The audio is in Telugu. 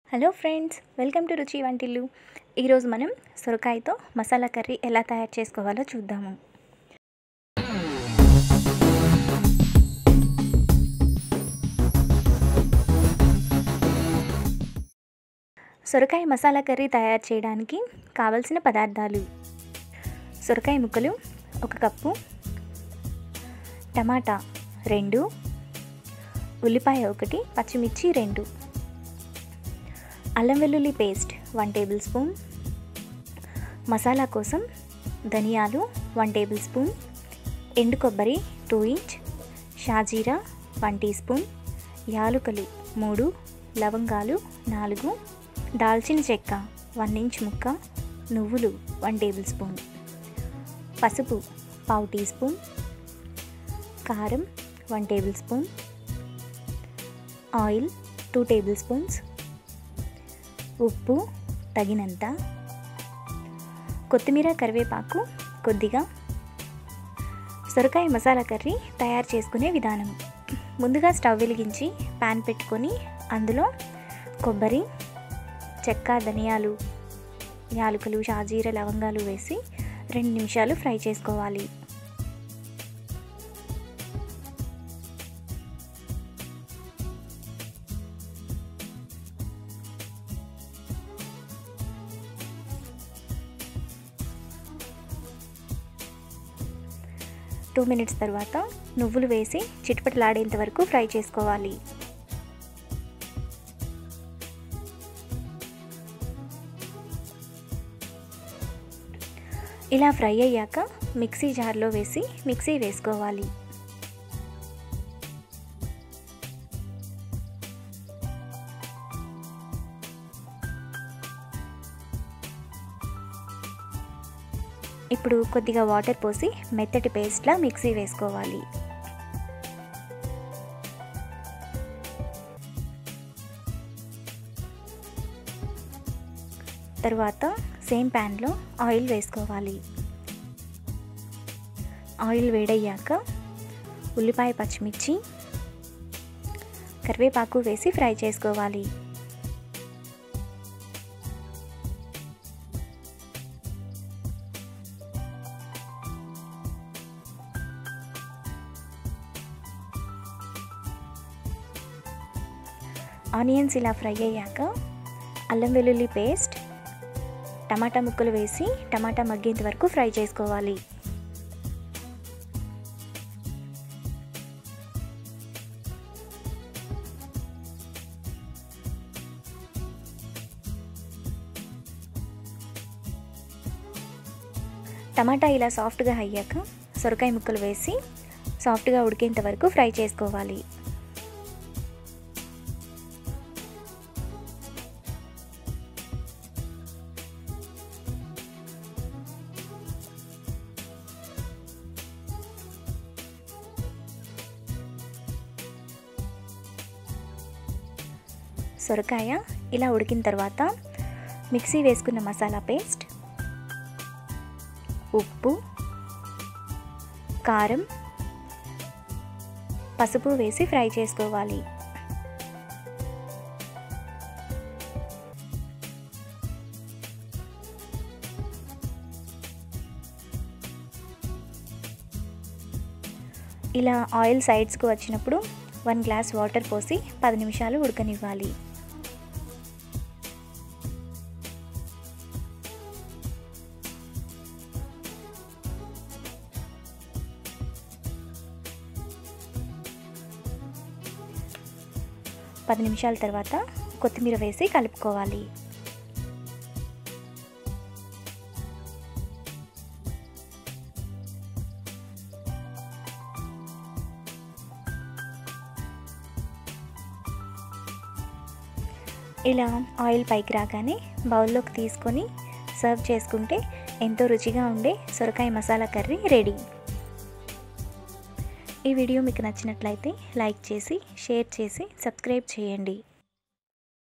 హలో ఫ్రెండ్స్ వెల్కమ్ టు రుచి వంటిల్లు ఈరోజు మనం సొరకాయతో మసాలా కర్రీ ఎలా తయారు చేసుకోవాలో చూద్దాము సొరకాయ మసాలా కర్రీ తయారు చేయడానికి కావలసిన పదార్థాలు సొరకాయ ముక్కలు ఒక కప్పు టమాటా రెండు ఉల్లిపాయ ఒకటి పచ్చిమిర్చి రెండు అల్లం వెల్లుల్లి paste one tablespoon masala కోసం ధనియాలు వన్ టేబుల్ స్పూన్ ఎండు కొబ్బరి టూ ఇంచ్ షాజీరా వన్ టీ స్పూన్ యాలుకలు మూడు లవంగాలు నాలుగు దాల్చిన చెక్క వన్ ఇంచ్ ముక్క నువ్వులు వన్ టేబుల్ స్పూన్ పసుపు పావు టీ స్పూన్ కారం one tablespoon oil two tablespoons ఉప్పు తగినంత కొత్తిమీర కరివేపాకు కొద్దిగా సొరకాయ మసాలా కర్రీ తయారు చేసుకునే విధానం ముందుగా స్టవ్ వెలిగించి ప్యాన్ పెట్టుకొని అందులో కొబ్బరి చెక్క ధనియాలు యాలకులు షాజీర లవంగాలు వేసి రెండు నిమిషాలు ఫ్రై చేసుకోవాలి టూ మినిట్స్ తర్వాత నువ్వులు వేసి చిటపటలాడేంత వరకు ఫ్రై చేసుకోవాలి ఇలా ఫ్రై అయ్యాక మిక్సీ జార్లో వేసి మిక్సీ వేసుకోవాలి ఇప్పుడు కొద్దిగా వాటర్ పోసి మెత్తటి పేస్ట్లా మిక్సీ వేసుకోవాలి తర్వాత సేమ్ ప్యాన్లో ఆయిల్ వేసుకోవాలి ఆయిల్ వేడయ్యాక ఉల్లిపాయ పచ్చిమిర్చి కరివేపాకు వేసి ఫ్రై చేసుకోవాలి ఆనియన్స్ ఇలా ఫ్రై అయ్యాక అల్లం వెల్లుల్లి పేస్ట్ టమాటా ముక్కలు వేసి టమాటా మగ్గేంత వరకు ఫ్రై చేసుకోవాలి టమాటా ఇలా సాఫ్ట్గా అయ్యాక సొరకాయ ముక్కలు వేసి సాఫ్ట్గా ఉడికేంత వరకు ఫ్రై చేసుకోవాలి సొరకాయ ఇలా ఉడికిన తర్వాత మిక్సీ వేసుకున్న మసాలా పేస్ట్ ఉప్పు కారం పసుపు వేసి ఫ్రై చేసుకోవాలి ఇలా ఆయిల్ సైడ్స్కు వచ్చినప్పుడు వన్ గ్లాస్ వాటర్ పోసి పది నిమిషాలు ఉడకనివ్వాలి పది నిమిషాల తర్వాత కొత్తిమీర వేసి కలుపుకోవాలి ఇలా ఆయిల్ పైకి రాగానే బౌల్లోకి తీసుకొని సర్వ్ చేసుకుంటే ఎంతో రుచిగా ఉండే సొరకాయ మసాలా కర్రీ రెడీ ఈ వీడియో మీకు నచ్చినట్లయితే లైక్ చేసి షేర్ చేసి సబ్స్క్రైబ్ చేయండి